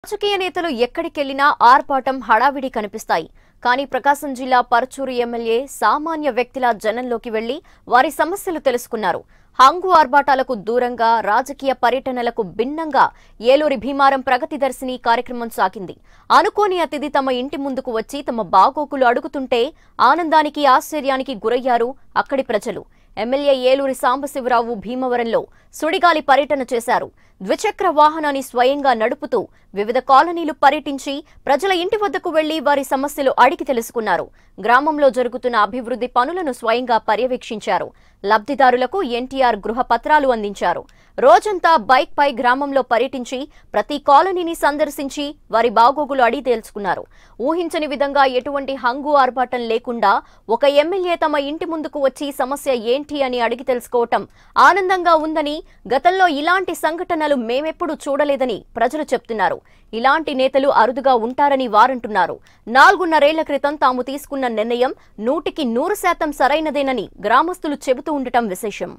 రాజకీయ నేతలు ఎక్కడికెళ్లినా ఆర్పాటం హడావిడి కనిపిస్తాయి కానీ ప్రకాశం జిల్లా పరచూరు ఎమ్మెల్యే సామాన్య వ్యక్తిలా జనంలోకి వెళ్లి వారి సమస్యలు తెలుసుకున్నారు హంగు ఆర్భాటాలకు దూరంగా రాజకీయ పర్యటనలకు భిన్నంగా ఏలూరి భీమారం ప్రగతి దర్శిని కార్యక్రమం సాగింది అనుకోని అతిథి తమ ఇంటి ముందుకు వచ్చి తమ బాగోకులు అడుగుతుంటే ఆనందానికి ఆశ్చర్యానికి గురయ్యారు అక్కడి ప్రజలు ఎమ్మెల్యే ఏలూరి సాంబశివరావు భీమవరంలో సుడిగాలి పర్యటన చేశారు ద్విచక్ర వాహనాన్ని స్వయంగా నడుపుతూ వివిధ కాలనీలు పర్యటించి ప్రజల ఇంటి వద్దకు వెళ్లి వారి సమస్యలు అడిగి తెలుసుకున్నారు గ్రామంలో జరుగుతున్న అభివృద్ధి పనులను స్వయంగా పర్యవేక్షించారు లబ్ధిదారులకు ఎన్టీఆర్ గృహ పత్రాలు అందించారు రోజంతా బైక్ పై గ్రామంలో పర్యటించి ప్రతి కాలనీని సందర్శించి వారి బాగోగులు అడిగి తెలుసుకున్నారు ఊహించని విధంగా ఎటువంటి హంగు ఆర్భాటం లేకుండా ఒక ఎమ్మెల్యే తమ ఇంటి ముందుకు వచ్చి సమస్య ఏంటి అని అడిగి తెలుసుకోవటం ఆనందంగా ఉందని గతంలో ఇలాంటి సంఘటనలు మేమెప్పుడు చూడలేదని ప్రజలు చెప్తున్నారు ఇలాంటి నేతలు అరుదుగా ఉంటారని వారంటున్నారు నాలుగున్నరేళ్ల క్రితం తాము తీసుకున్న నిర్ణయం నూటికి నూరు శాతం సరైనదేనని గ్రామస్తులు చెబుతూ ఉండటం విశేషం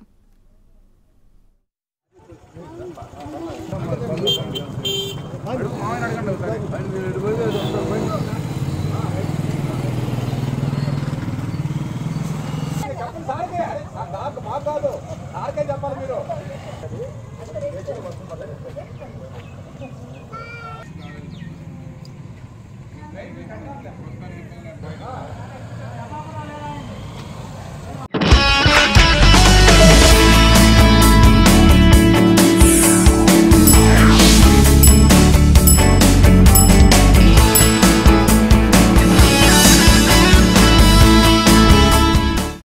నాకు మాకు కాదు నాకే చెప్పాలి మీరు